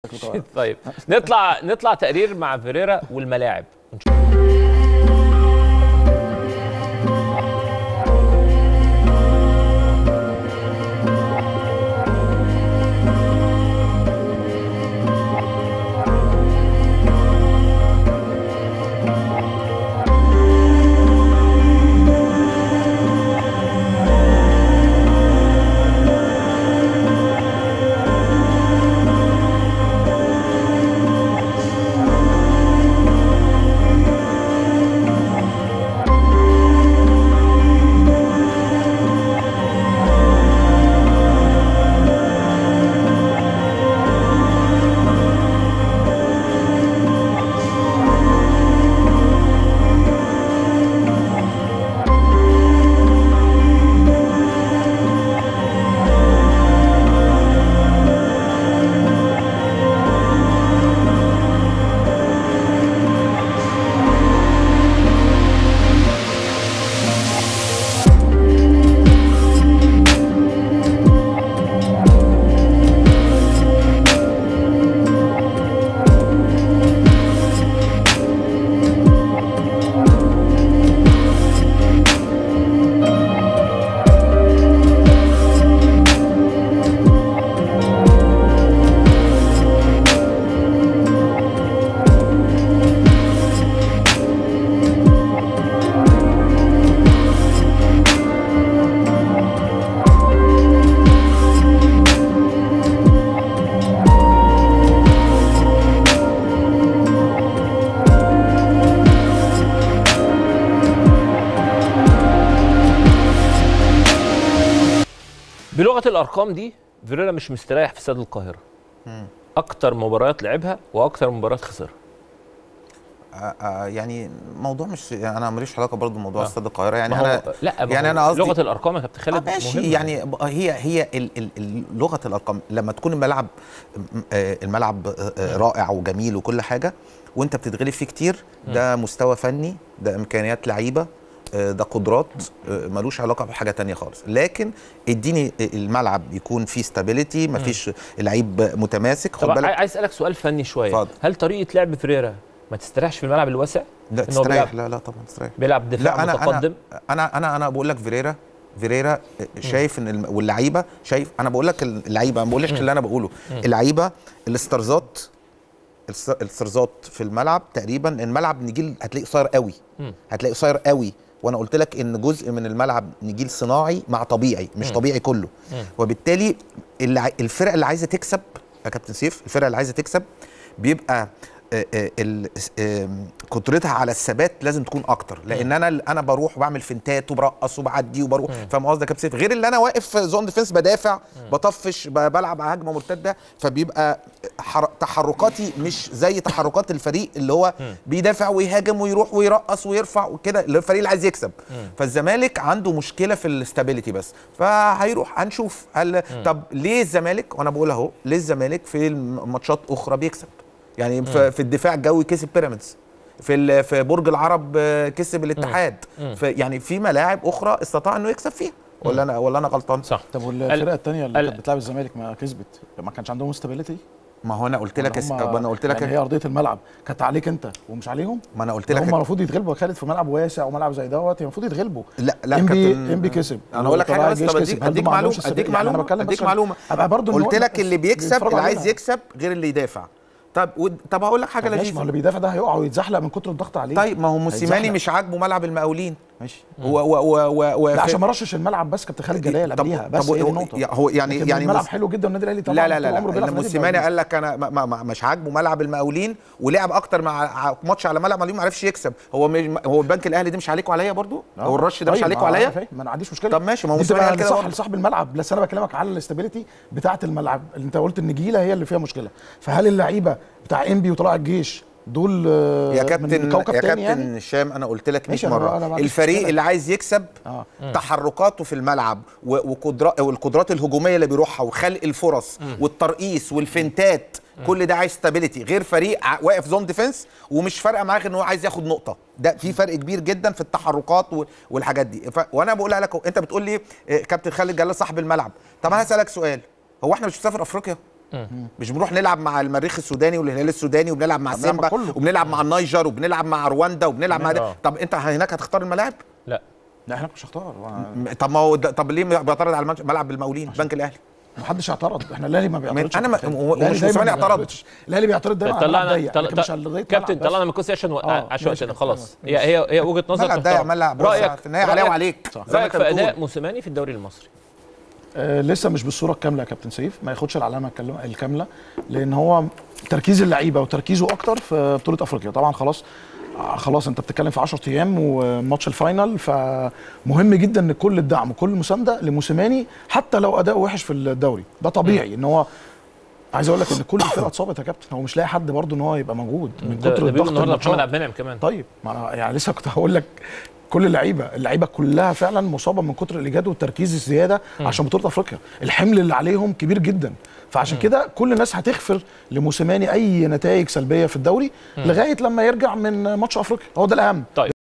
طيب نطلع نطلع تقرير مع فيريرا والملاعب بلغه الارقام دي فيريرا مش مستريح في استاد القاهره اكتر مباريات لعبها واكتر مباريات خسرها آه، آه، يعني موضوع مش يعني انا ماليش علاقه برضو بموضوع آه. استاد القاهره يعني ما هو انا لا ما يعني هو أنا قصدي- لغه الارقام يا كابتن آه خالد ماشي مهمة. يعني ب- هي هي ال- ال- ال- لغه الارقام لما تكون الملعب م- آه، الملعب آه، آه، رائع وجميل وكل حاجه وانت بتتغلب فيه كتير ده مستوى فني ده امكانيات لعيبه آه، ده قدرات آه، ملوش علاقه بحاجه تانية خالص لكن اديني الملعب يكون فيه ستابيليتي مفيش لعيب متماسك خد طب بالك عايز اسالك سؤال فني شويه اتفضل. هل طريقه لعب فيريرا ما تستريحش في الملعب الواسع لا إن هو تستريح بيلعب- لا لا طبعا تستريح بيلعب دفاع لا انا متقدم انا انا انا انا بقول لك فيريرا فيريرا شايف ان الم- واللعيبه شايف انا بقول لك اللعيبه ما بقولش اللي انا بقوله اللعيبه الاسترزات الس- الاسترزات في الملعب تقريبا الملعب نجيل هتلاقيه قصير قوي مم. هتلاقيه قصير قوي وانا قلت لك ان جزء من الملعب نجيل صناعي مع طبيعي مش طبيعي كله مم. وبالتالي اللع- الفرق اللي عايزه تكسب يا كابتن سيف الفرق اللي عايزه تكسب بيبقى آه، آه، ال- آم، قدرتها على الثبات لازم تكون اكتر لان انا انا بروح وبعمل فنتات وبرقص وبعدي وبروح فاهم قصدي يا كابتن سيف غير اللي انا واقف في زون ديفنس بدافع بطفش ب- بلعب على هجمه مرتده فبيبقى حر- تحركاتي مش زي تحركات الفريق اللي هو بيدافع ويهاجم ويروح ويرقص ويرفع وكده اللي هو الفريق اللي عايز يكسب فالزمالك عنده مشكله في الاستابيليتي بس فهيروح هنشوف هل طب ليه الزمالك وانا بقول اهو ليه الزمالك في ماتشات اخرى بيكسب يعني في, في الدفاع الجوي كسب بيراميدز في ال- في برج العرب آه، كسب الاتحاد في يعني في ملاعب اخرى استطاع انه يكسب فيها ولا انا ولا انا غلطان صح طب والفرقه الثانيه اللي ال- كانت بتلعب الزمالك ما كسبت ما كانش عندهم استابيليتي ما هو انا قلت لك اس- ما انا قلت لك يعني هي ارضيه الملعب كانت عليك انت ومش عليهم ما انا قلت هم لك المفروض يتغلبوا يا خالد في ملعب واسع وملعب زي دوت المفروض يتغلبوا لا لا انبي كابتن انبي كسب انا اقول لك حاجه وطلائع بس الجيش طب كسب. اديك هل اديك دول ما عندهمش معلومه اديك استابيليتي؟ يعني معلومه انا بتكلم اديك بس معلومه ابقى برضه قلت لك اللي بيكسب بيتفرجوا اللي عايز علينا. يكسب غير اللي يدافع طب ود- طب هقول لك حاجه ماشي ما هو لذيذه اللي بيدافع ده هيقع ويتزحلق من كتر الضغط عليه طيب ما هو موسيماني هيتزحلق. مش عاجبه ملعب المقاولين ماشي و و و و و لا عشان ما رشش الملعب بس كابتن خالد جلال طب- قبليها طب بس هو- هي دي النقطه هو يعني لكن يعني الملعب مس- حلو جدا والنادي الاهلي طبعا لا لا لا طول عمره لا بيلعب في لما نادي موسيماني المقاولين. قال لك انا ما ما ما مش عاجبه ملعب المقاولين ولعب اكتر مع ع- ماتش على ملعب المقاولين ما عرفش يكسب هو مش هو البنك الاهلي ده مش عليكم عليا برضو آه. هو الرش ده مش طيب، عليكم ما أنا عليا فاهم، ما انا عنديش مشكله طب ماشي، ما هو دي موسيماني بتبقى قال كده لصاحب- برضه. لصاحب الملعب بس انا بكلمك على الاستابيليتي بتاعه الملعب اللي انت قلت النجيله هي اللي فيها مشكله فهل اللعيبه بتاع انبي وطلائع الجيش دول آه، يا من كابتن كوكب يا تاني كابتن يعني هشام انا قلت لك 100 ماشي، أنا- أنا ما مره عنديش الفريق مشكلة. اللي عايز يكسب اه تحركاته في الملعب و- وقدرات والقدرات الهجوميه اللي بيروحها وخلق الفرص والترقيص والفنتات كل ده عايز ستابيليتي غير فريق ع- واقف زون ديفنس ومش فارقه معاه غير ان هو عايز ياخد نقطه ده في فرق كبير جدا في التحركات و- والحاجات دي ف... وانا بقولها لك أهو، انت بتقول لي آه، كابتن خالد جلال صاحب الملعب طب انا هسالك سؤال هو احنا مش بنسافر افريقيا مش بنروح نلعب مع المريخ السوداني والهلال السوداني وبنلعب مع بنلعب سيمبا كله. وبنلعب مع النيجر وبنلعب مع رواندا وبنلعب مع ده آه. طب انت هناك هتختار الملاعب لا لا احنا مش هختار م- طب ما هو ده- طب ليه بيعترض على الملعب- ملعب المقاولين البنك الاهلي محدش اعترض احنا الاهلي ما بيعترضش أنا ما- على هو- الأهلي ومش دايماً موسيماني ما اعترض. بيعترضش. الاهلي بيعترض دايما على ملعب طلعنا ضيق طل- لكن مش على لغايه كابتن ملعب بس. طلعنا من القصه عشان آه، عشان ماشي وقتنا كابتن، خلاص تمام. هي هي هي وجهه نظر ملعب ضيق تحترم. ملعب رايك في النهايه عليه رأيك- وعليك صح. زي ما رايك انت في اداء بتقول. موسيماني في الدوري المصري آه لسه مش بالصوره الكامله يا كابتن سيف ما ياخدش العلامه الكل- الكامله لان هو تركيز اللعيبه وتركيزه اكتر في بطوله افريقيا طبعا خلاص آه، خلاص انت بتتكلم في 10 ايام وماتش الفاينل فمهم جدا ان كل الدعم وكل المسانده لموسيماني حتى لو اداؤه وحش في الدوري ده طبيعي ان هو عايز اقول لك ان كل الفرقه اتصابت يا كابتن هو مش لاقي حد برضه ان هو يبقى موجود من ده كتر ده بيقول الضغط النهارده الماتشات. محمد عبد المنعم كمان طيب ما انا يعني لسه كنت هقول لك كل اللعيبه اللعيبه كلها فعلا مصابه من كتر الاجهاد والتركيز الزياده عشان بطوله افريقيا الحمل اللي عليهم كبير جدا فعشان كده كل الناس هتغفر لموسيماني اي نتائج سلبيه في الدوري لغايه لما يرجع من ماتش افريقيا هو ده الاهم طيب